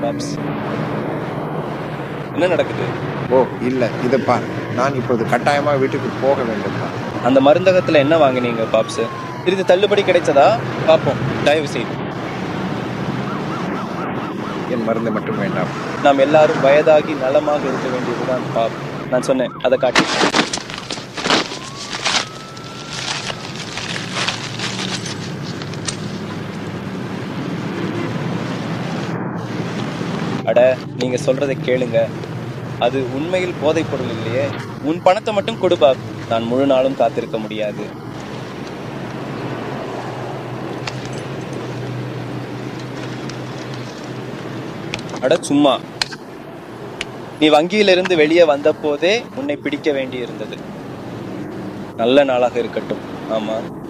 பாப்ஸ் என்ன நடக்குது ஓ இல்லை இதை பார் நான் இப்பொழுது கட்டாயமாக வீட்டுக்கு போக வேண்டும் தான் அந்த மருந்தகத்துல என்ன வாங்குனீங்க பாப்ஸ் இது தள்ளுபடி கிடைச்சதா பார்ப்போம் தயவு செய்து என் மருந்து மட்டும் வேண்டாம் நாம் எல்லாரும் வயதாகி நலமாக இருக்க வேண்டியதுதான் பாப் நான் சொன்னேன் அதை காட்டி அட நீங்க சொல்றதை கேளுங்க அது உண்மையில் போதைப் பொருள் இல்லையே உன் பணத்தை மட்டும் கொடு பாப் நான் முழு நாளும் காத்திருக்க முடியாது அட சும்மா நீ வங்கியிலிருந்து வெளியே வந்த போதே உன்னை பிடிக்க வேண்டியிருந்தது நல்ல நாளாக இருக்கட்டும் ஆமா